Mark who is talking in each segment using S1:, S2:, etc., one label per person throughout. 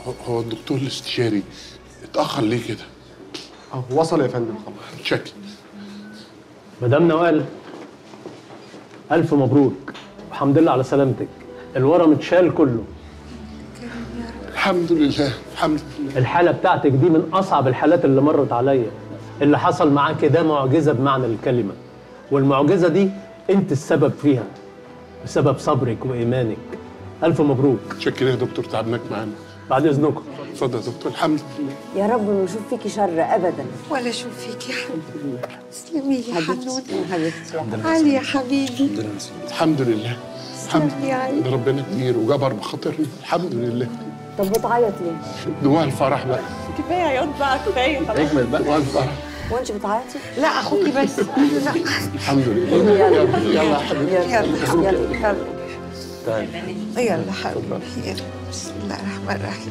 S1: هو- هو الدكتور الاستشاري اتاخر ليه كده
S2: اهو وصل يا فندم خلاص
S1: شكل
S3: مدام نوال ألف مبروك الحمد لله على سلامتك الورم اتشال كله
S1: الحمد لله الحمد لله
S3: الحالة بتاعتك دي من أصعب الحالات اللي مرت عليا اللي حصل معاك ده معجزة بمعنى الكلمة والمعجزة دي أنت السبب فيها بسبب صبرك وإيمانك ألف مبروك
S1: شكرا يا دكتور تعبناك معانا
S3: بعد إذنكم
S1: اتفضل يا دكتور الحمد لله
S4: يا رب ما نشوف فيكي شر ابدا
S5: ولا اشوف فيك يا حبيبي تسلمي لي يا حنون
S4: حبيبتي
S5: علي يا حبيبي
S1: الحمد لله الحمد
S5: تسلم لي يا علي
S1: لله ربنا كبير وجبر بخاطرنا الحمد لله
S4: طب بتعيط ليه؟
S1: دموع الفرح بقى
S5: كفايه عياط بقى كفايه خلاص
S1: دموع الفرح
S4: وانت بتعيطي؟
S5: لا اخوكي بس لا
S1: الحمد لله يلا يلا يا حبيبي
S5: يلا
S4: يلا
S5: يلا
S1: تعالي
S5: يلا حبيبي يلا بسم الله الرحمن الرحيم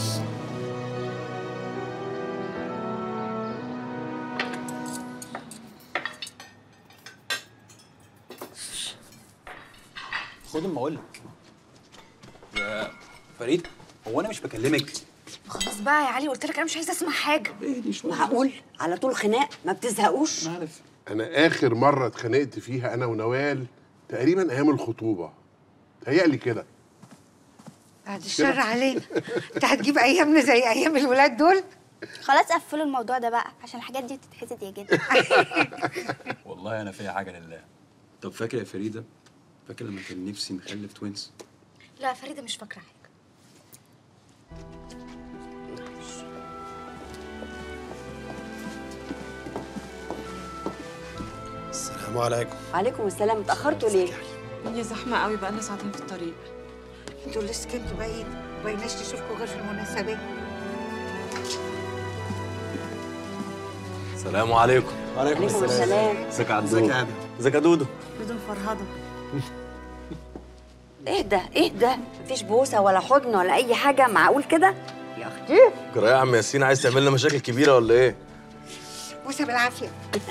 S6: خد اما اقول لك يا فريد هو انا مش بكلمك
S7: خلاص بقى يا علي قلت لك انا مش عايزه اسمع حاجه
S6: اهدي شويه
S4: معقول على طول خناق ما بتزهقوش؟
S6: عارف
S1: انا اخر مره اتخانقت فيها انا ونوال تقريبا ايام الخطوبه تهيألي كده
S5: بعد الشر علينا انت هتجيب ايامنا زي ايام الولاد دول
S7: خلاص قفلوا الموضوع ده بقى عشان الحاجات دي بتتحسد يا جد
S6: والله انا فيها حاجه لله طب فاكر يا فريده فاكر لما كان نفسي نخلف توينز
S7: لا فريده مش فاكره حاجه
S8: السلام عليكم
S4: عليكم السلام اتاخرتوا ليه؟
S9: الدنيا زحمة قوي بقالنا ساعتين في الطريق
S5: انتوا اللي سكنتوا بعيد ما بقيناش نشوفكم غير في المناسبات
S8: السلام عليكم
S4: عليكم السلام
S8: ازيك يا عدو ازيك يا دودو
S9: بدون فرهضة
S4: اهدى اهدى مفيش بوسه ولا حضن ولا اي حاجه معقول كده؟ يا اختي
S8: جرى يا عم ياسين عايز تعمل لنا مشاكل كبيره ولا ايه
S5: بوسه بالعافيه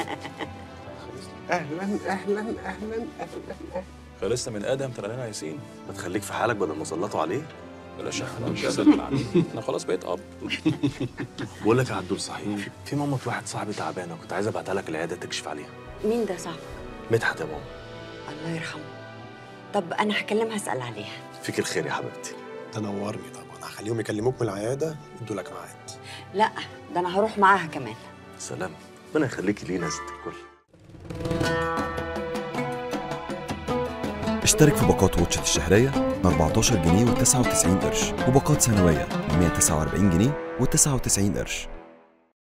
S1: اهلا اهلا اهلا اهلا
S8: خلصنا من ادم ترى لنا ياسين ما تخليك في حالك بدل ما سلطوا عليه
S6: بلاش احنا مش هسلم عليه انا خلاص بقيت اب
S8: بقول لك يا عدول صحيح في مامة واحد صاحبي تعبانه كنت عايز ابعتها لك العياده تكشف عليها
S4: مين ده صاحبك؟
S8: مدحت يا ماما
S4: الله يرحمه طب انا هكلمها اسال عليها
S8: فيك الخير يا حبيبتي
S10: تنورني طبعا هخليهم يكلموك من العياده يدوا لك ميعاد
S4: لا ده انا هروح معاها كمان
S8: سلام ربنا يخليكي لينا يا ست الكل
S11: اشترك في باقات واتشت الشهرية ب 14 جنيه و99 قرش وباقات سنوية ب 149 جنيه و99 قرش